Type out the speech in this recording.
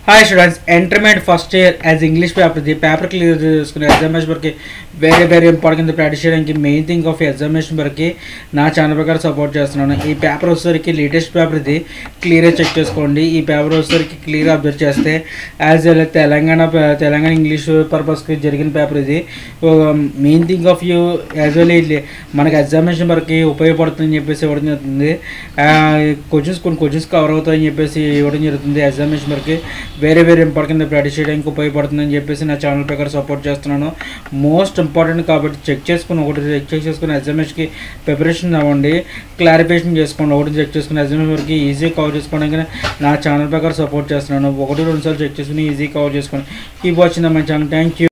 hi students intermediate first year as English paper ఇది paper clear చేసుకునే examination వరకు very very important practice చేయడానికి main thing of examination వరకు నా channel ప్రకారం సపోర్ట్ చేస్తున్నాను ఈ పేపర్ వచ్చేసరికి లేటెస్ట్ పేపర్ ఇది క్లియర్గా చెక్ చేసుకోండి ఈ పేపర్ వచ్చేసరికి క్లియర్ అబ్జర్వ్ చేస్తే యాజ్ వెల్ తెలంగాణ ప- తెలంగాణ ఇంగ్లీష్ పర్పస్కి జరిగిన పేపర్ ఇది main thing of you as well మనకి ఎగ్జామినేషన్ వరకు ఉపయోగపడుతుందని చెప్పేసి ఇవ్వడం జరుగుతుంది క్వశ్చన్స్ కొన్ని క్వశ్చన్స్ కవర్ అవుతాయని చెప్పేసి ఇవ్వడం జరుగుతుంది ఎగ్జామినేషన్ వరకు వెరీ వెరీ ఇంపార్టెంట్ ప్రాక్టీస్ చేయడానికి ఉపయోగపడుతుందని చెప్పేసి నా ఛానల్ ప్రకారం సపోర్ట్ చేస్తున్నాను మోస్ట్ ఇంపార్టెంట్ కాబట్టి చెక్ చేసుకుని ఒకటి చెక్ చెక్ చేసుకుని ఎగ్జామినేషన్కి ప్రిపరేషన్ అవ్వండి క్లారిఫికేషన్ చేసుకోండి ఒకటి చెక్ చేసుకుని ఎగ్జామినేషన్ వరకు ఈజీ కవర్ చేసుకోవడానికి నా ఛానల్ ప్రకారం సపోర్ట్ చేస్తున్నాను ఒకటి రెండు సార్లు చెక్ చేసుకుని ఈజీ కవర్ చేసుకోండి keep watching my channel thank you